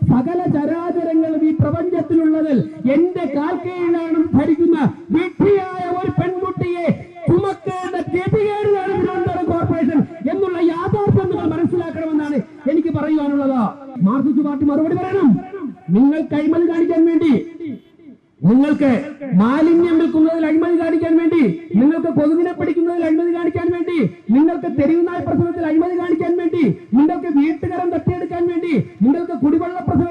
സകല ചരാചരങ്ങളും ഈ പ്രപഞ്ചത്തിലുള്ളതിൽ എന്റെ കാൽക്കീഴിലാണ് ഭരിക്കുന്ന വിഡ്ഢിയായ ഒരു പെൺകുട്ടിയെ ചുമക്കേണ്ട ഗതികേടിലാണ് തിരുവനന്തപുരം കോർപ്പറേഷൻ എന്നുള്ള യാഥാർത്ഥ്യം നിങ്ങൾ മനസ്സിലാക്കണമെന്നാണ് എനിക്ക് പറയുവാനുള്ളത് മാർക്സിസ്റ്റ് പാർട്ടി മറുപടി പറയണം നിങ്ങൾ കൈമതി കാണിക്കാൻ വേണ്ടി നിങ്ങൾക്ക് മാലിന്യം വിൽക്കുന്നതിൽ അഴിമതി കാണിക്കാൻ വേണ്ടി നിങ്ങൾക്ക് കൊതുകിനെ പിടിക്കുന്നതിൽ അഴിമതി കാണിക്കാൻ വേണ്ടി നിങ്ങൾക്ക് തെരുവുനായ പ്രശ്നത്തിൽ അഴിമതി കാണിക്കാൻ വേണ്ടി നിങ്ങൾക്ക് വീട്ടുകരം തട്ടിയെടുക്കാൻ വേണ്ടി നിങ്ങൾക്ക് കുടിവെള്ള പ്രശ്നം